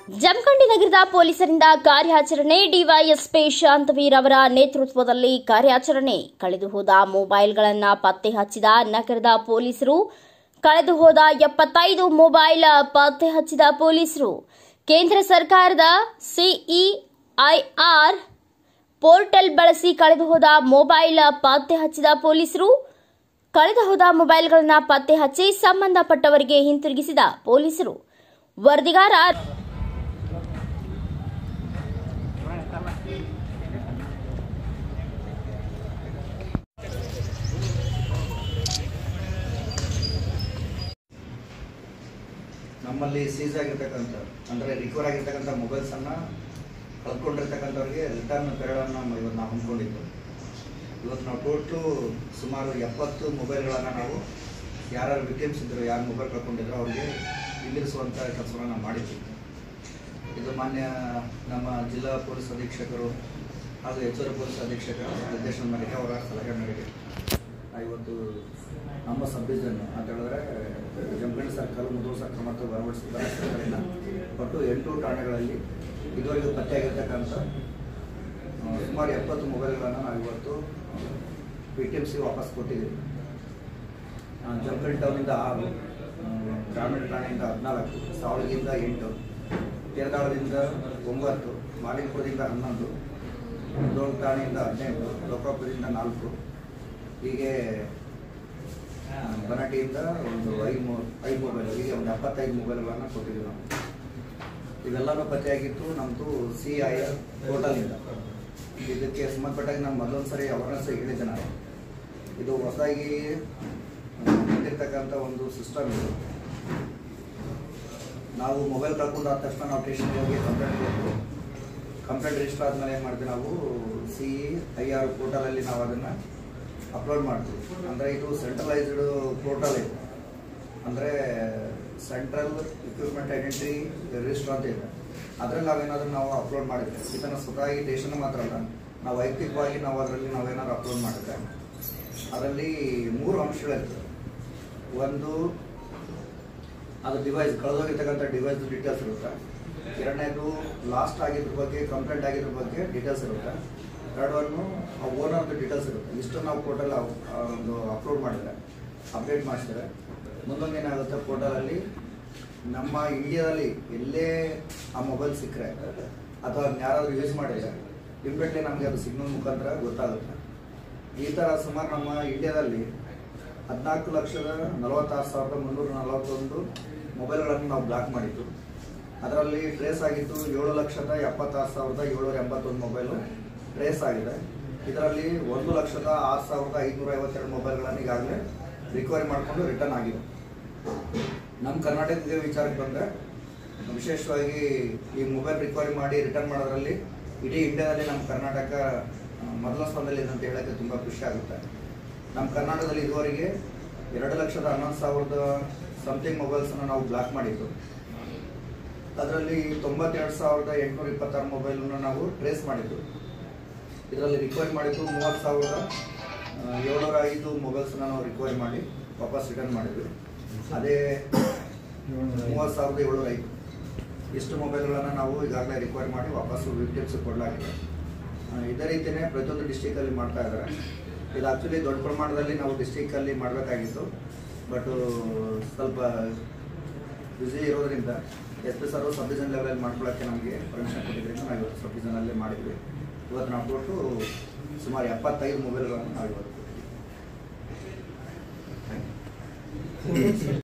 ಜಮಖಂಡಿ ನಗರದ ಪೊಲೀಸರಿಂದ ಕಾರ್ಯಾಚರಣೆ ಡಿವೈಎಸ್ಪಿ ಶಾಂತವೀರ್ ಅವರ ನೇತೃತ್ವದಲ್ಲಿ ಕಾರ್ಯಾಚರಣೆ ಕಳೆದು ಹೋದ ಮೊಬೈಲ್ಗಳನ್ನು ಪತ್ತೆ ಹಚ್ಚಿದ ನಗರದ ಪೊಲೀಸರು ಕಳೆದು ಹೋದ ಎಪ್ಪತ್ತೈದು ಮೊಬೈಲ್ ಪತ್ತೆ ಹಚ್ಚಿದ ಪೊಲೀಸರು ಕೇಂದ್ರ ಸರ್ಕಾರದ ಸಿಇಐಆರ್ ಪೋರ್ಟಲ್ ಬಳಸಿ ಕಳೆದು ಹೋದ ಮೊಬೈಲ್ ಪತ್ತೆ ಹಚ್ಚಿದ ಪೊಲೀಸರು ಕಳೆದು ಹೋದ ಮೊಬೈಲ್ಗಳನ್ನು ಪತ್ತೆ ಹಚ್ಚಿ ಸಂಬಂಧಪಟ್ಟವರಿಗೆ ಹಿಂತಿರುಗಿಸಿದ ಪೊಲೀಸರು ವರದಿಗಾರ ನಮ್ಮಲ್ಲಿ ಸೀಸ್ ಆಗಿರ್ತಕ್ಕಂಥ ಅಂದರೆ ರಿಕವರ್ ಆಗಿರ್ತಕ್ಕಂಥ ಮೊಬೈಲ್ಸನ್ನು ಕಳ್ಕೊಂಡಿರ್ತಕ್ಕಂಥವ್ರಿಗೆ ರಿಟರ್ನ್ ಪೆರಡನ್ನು ಇವತ್ತು ನಾವು ಹಮ್ಮಿಕೊಂಡಿದ್ದು ಇವತ್ತು ನಾವು ಟೋಟ್ಲು ಸುಮಾರು ಎಪ್ಪತ್ತು ಮೊಬೈಲ್ಗಳನ್ನು ನಾವು ಯಾರ್ಯಾರು ವಿಕ್ಟಿಮ್ಸ್ ಇದ್ದರು ಯಾರು ಮೊಬೈಲ್ ಕಳ್ಕೊಂಡಿದ್ರು ಅವ್ರಿಗೆ ಹಿಂದಿರಿಸುವಂಥ ಕೆಲಸವನ್ನು ನಾವು ಮಾಡಿದ್ವಿ ಇದು ಮಾನ್ಯ ನಮ್ಮ ಜಿಲ್ಲಾ ಪೊಲೀಸ್ ಅಧೀಕ್ಷಕರು ಹಾಗೂ ಹೆಚ್ಚುವರಿ ಪೊಲೀಸ್ ಅಧೀಕ್ಷಕರ ನಿರ್ದೇಶನ ಮೇರೆಗೆ ಅವರ ಸಲಹೆ ಮೇರೆಗೆ ನಾವು ಇವತ್ತು ನಮ್ಮ ಸಬ್ ಡಿವಿಷನ್ ಅಂತ ಹೇಳಿದ್ರೆ ಜಮಖಂಡಿ ಸರ್ಕಲ್ ಮುದೂರು ಸರ್ಕಲ್ ಮತ್ತು ಬರವಡ್ ಸರ್ಕಲಿನ ಒಟ್ಟು ಎಂಟು ಠಾಣೆಗಳಲ್ಲಿ ಇದುವರೆಗೂ ಪತ್ತೆಯಾಗಿರ್ತಕ್ಕಂಥ ಆ, ಸುಮಾರು ಎಪ್ಪತ್ತು ಮೊಬೈಲ್ಗಳನ್ನು ನಾವು ಇವತ್ತು ಪಿ ಟಿ ಎಮ್ ಸಿ ವಾಪಸ್ ಕೊಟ್ಟಿದ್ದೀವಿ ಆ, ಜಮಖಂಡಿ ಟೌನಿಂದ ಆರು ಆ, ಗ್ರಾಮೀಣ ಠಾಣೆಯಿಂದ ಹದಿನಾಲ್ಕು ಸಾವಳಗಿಂದ ಎಂಟು ತೇರದಾಳದಿಂದ ಒಂಬತ್ತು ಮಾಲಿಕಪುರದಿಂದ ಹನ್ನೊಂದು ಮುಧೋಳ ಠಾಣೆಯಿಂದ ಹದಿನೆಂಟು ಲೋಕಾಪುರದಿಂದ ನಾಲ್ಕು ಹೀಗೆ ಆ, ಬನಾಟಿಯಿಂದ ಒಂದು ಐದು ಮೊ ಐದು ಮೊಬೈಲ್ ಹೀಗೆ ಒಂದು ಎಪ್ಪತ್ತೈದು ಮೊಬೈಲ್ಗಳನ್ನು ಕೊಟ್ಟಿದ್ದೀವಿ ನಾವು ಇವೆಲ್ಲನೂ ಪತ್ತೆಯಾಗಿತ್ತು ನಮ್ಮದು ಸಿ ಐ ಆರ್ ಪೋರ್ಟಲಿಂದ ಇದಕ್ಕೆ ಸಂಬಂಧಪಟ್ಟಾಗ ನಾನು ಮೊದಲೊಂದು ಸರಿ ಅವೇರ್ನೆಸ್ ಹೇಳಿದ್ದೆ ನಾನು ಇದು ಹೊಸದಾಗಿ ಬಂದಿರತಕ್ಕಂಥ ಒಂದು ಸಿಸ್ಟಮ್ ಇದು ನಾವು ಮೊಬೈಲ್ ಕಳ್ಕೊಂಡಾದ ತಕ್ಷಣ ನಾವು ಸ್ಟೇಷನ್ಗೆ ಹೋಗಿ ಕಂಪ್ಲೇಂಟ್ ಕೊಟ್ಟು ಕಂಪ್ಲೇಂಟ್ ರಿಜಿಸ್ಟರ್ ಆದಮೇಲೆ ಏನು ಮಾಡ್ತೀವಿ ನಾವು ಸಿ ಐ ಆರ್ ಪೋರ್ಟಲಲ್ಲಿ ನಾವು ಅದನ್ನು ಅಪ್ಲೋಡ್ ಮಾಡ್ತೀವಿ ಅಂದರೆ ಇದು ಸೆಂಟ್ರಲೈಸ್ಡ್ ಪೋರ್ಟಲ್ ಇದೆ ಅಂದರೆ ಸೆಂಟ್ರಲ್ ಇಕ್ವಿಪ್ಮೆಂಟ್ ಐಡೆಂಟಿ ರಿಜಿಸ್ಟರ್ ಅಂತ ಇದೆ ಅದರಲ್ಲಿ ನಾವೇನಾದ್ರೂ ನಾವು ಅಪ್ಲೋಡ್ ಮಾಡಿದ್ರೆ ಇದನ್ನು ಸ್ವತಃ ದೇಶನ ಮಾತ್ರ ಅಲ್ಲ ನಾವು ವೈಯಕ್ತಿಕವಾಗಿ ನಾವು ಅದರಲ್ಲಿ ನಾವೇನಾದ್ರು ಅಪ್ಲೋಡ್ ಮಾಡಿದ್ರೆ ಅದರಲ್ಲಿ ಮೂರು ಅಂಶಗಳಿರ್ತದೆ ಒಂದು ಅದು ಡಿವೈಸ್ ಕಳೆದೋಗಿರ್ತಕ್ಕಂಥ ಡಿವೈಸ್ ಡೀಟೇಲ್ಸ್ ಇರುತ್ತೆ ಎರಡನೇದು ಲಾಸ್ಟ್ ಆಗಿದ್ರ ಬಗ್ಗೆ ಕಂಪ್ಲೇಂಟ್ ಆಗಿದ್ರ ಬಗ್ಗೆ ಡೀಟೇಲ್ಸ್ ಇರುತ್ತೆ ಥರ್ಡ್ ಒನ್ನು ಆ ಓನರ್ದು ಡೀಟೇಲ್ಸ್ ಇರುತ್ತೆ ಇಷ್ಟು ನಾವು ಪೋರ್ಟಲ್ ಒಂದು ಅಪ್ಲೋಡ್ ಮಾಡಿದ್ರೆ ಅಪ್ಡೇಟ್ ಮಾಡಿಸಿದ್ರೆ ಮುಂದೊಂದು ಏನಾಗುತ್ತೆ ಪೋರ್ಟಲಲ್ಲಿ ನಮ್ಮ ಇಂಡಿಯಾದಲ್ಲಿ ಎಲ್ಲೇ ಆ ಮೊಬೈಲ್ ಸಿಕ್ಕರೆ ಅಥವಾ ಅದನ್ನ ಯಾರಾದರೂ ಯೂಸ್ ಮಾಡಿದ್ರೆ ಇಮ್ಮಿಡಿಯೇಟ್ಲಿ ನಮಗೆ ಅದು ಸಿಗ್ನಲ್ ಮುಖಾಂತರ ಗೊತ್ತಾಗುತ್ತೆ ಈ ಥರ ಸುಮಾರು ನಮ್ಮ ಇಂಡಿಯಾದಲ್ಲಿ ಹದಿನಾಲ್ಕು ಲಕ್ಷದ ನಲವತ್ತಾರು ಸಾವಿರದ ಮುನ್ನೂರ ನಲವತ್ತೊಂದು ಮೊಬೈಲ್ಗಳನ್ನು ನಾವು ಬ್ಲಾಕ್ ಮಾಡಿದ್ದು ಅದರಲ್ಲಿ ಟ್ರೇಸ್ ಆಗಿದ್ದು ಏಳು ಲಕ್ಷದ ಎಪ್ಪತ್ತಾರು ಸಾವಿರದ ಏಳ್ನೂರ ಎಂಬತ್ತೊಂದು ಮೊಬೈಲು ಟ್ರೇಸ್ ಆಗಿದೆ ಇದರಲ್ಲಿ ಒಂದು ಲಕ್ಷದ ಆರು ಸಾವಿರದ ಐದುನೂರ ಐವತ್ತೆರಡು ಮೊಬೈಲ್ಗಳನ್ನು ಈಗಾಗಲೇ ರಿಕವರಿ ಮಾಡಿಕೊಂಡು ರಿಟರ್ನ್ ಆಗಿದೆ ನಮ್ಮ ಕರ್ನಾಟಕದ ವಿಚಾರಕ್ಕೆ ಬಂದರೆ ವಿಶೇಷವಾಗಿ ಈ ಮೊಬೈಲ್ ರಿಕವರಿ ಮಾಡಿ ರಿಟರ್ನ್ ಮಾಡೋದ್ರಲ್ಲಿ ಇಡೀ ಇಂಡಿಯಾದಲ್ಲಿ ನಮ್ಮ ಕರ್ನಾಟಕ ಆ, ಮೊದಲ ಸ್ಥಾನದಲ್ಲಿ ಇದೆ ಅಂತ ಹೇಳೋಕ್ಕೆ ತುಂಬ ಖುಷಿ ಆಗುತ್ತೆ ನಮ್ಮ ಕರ್ನಾಟಕದಲ್ಲಿ ಇದುವರೆಗೆ ಎರಡು ಲಕ್ಷದ ಹನ್ನೊಂದು ಸಾವಿರದ ಸಮಥಿಂಗ್ ಮೊಬೈಲ್ಸನ್ನು ನಾವು ಬ್ಲಾಕ್ ಮಾಡಿದ್ದು ಅದರಲ್ಲಿ ತೊಂಬತ್ತೆರಡು ಸಾವಿರದ ಎಂಟುನೂರ ಇಪ್ಪತ್ತಾರು ಮೊಬೈಲನ್ನು ನಾವು ಟ್ರೇಸ್ ಮಾಡಿದ್ದು ಇದರಲ್ಲಿ ರಿಕವರಿ ಮಾಡಿದ್ದು ಮೂವತ್ತು ಸಾವಿರದ ಆ, ಏಳ್ನೂರ ಐದು ಮೊಬೈಲ್ಸನ್ನು ನಾವು ರಿಕವರಿ ಮಾಡಿ ವಾಪಸ್ ರಿಟರ್ನ್ ಮಾಡಿದ್ವಿ ಅದೇ ಮೂವತ್ತು ಸಾವಿರದ ಏಳ್ನೂರ ಐದು ಇಷ್ಟು ಮೊಬೈಲ್ಗಳನ್ನು ನಾವು ಈಗಾಗಲೇ ರಿಕವರಿ ಮಾಡಿ ವಾಪಸ್ಸು ವಿಕ್ಟಿಮ್ಸ್ ಕೊಡಲಾಗಿದೆ ಆ, ಇದೇ ರೀತಿಯೇ ಪ್ರತಿಯೊಂದು ಡಿಸ್ಟಿಕಲ್ಲಿ ಮಾಡ್ತಾ ಇದ್ದಾರೆ ಇದು ಆ್ಯಕ್ಚುಲಿ ದೊಡ್ಡ ಪ್ರಮಾಣದಲ್ಲಿ ನಾವು ಡಿಸ್ಟಿಕಲ್ಲಿ ಮಾಡಬೇಕಾಗಿತ್ತು ಬಟ್ ಸ್ವಲ್ಪ ಬ್ಯುಸಿ ಇರೋದ್ರಿಂದ S P sir sub division ಲೆವೆಲಲ್ಲಿ ಮಾಡ್ಕೊಳ್ಳೋಕ್ಕೆ ನಮಗೆ ಪರ್ಮಿಷನ್ ಕೊಟ್ಟಿದ್ದರಿಂದ ನಾವು ಇವತ್ತು ಸಬ್ ಡಿವಿಷನಲ್ಲೇ ಮಾಡಿದ್ವಿ ಇವತ್ತು ನಾವು ಕೊಟ್ಟು ಸುಮಾರು ಎಪ್ಪತ್ತೈದು ಮೊಬೈಲ್ಗಳನ್ನು ನಾವು ಇವತ್ತು ಕೊಟ್ಟಿದ್ದೀವಿ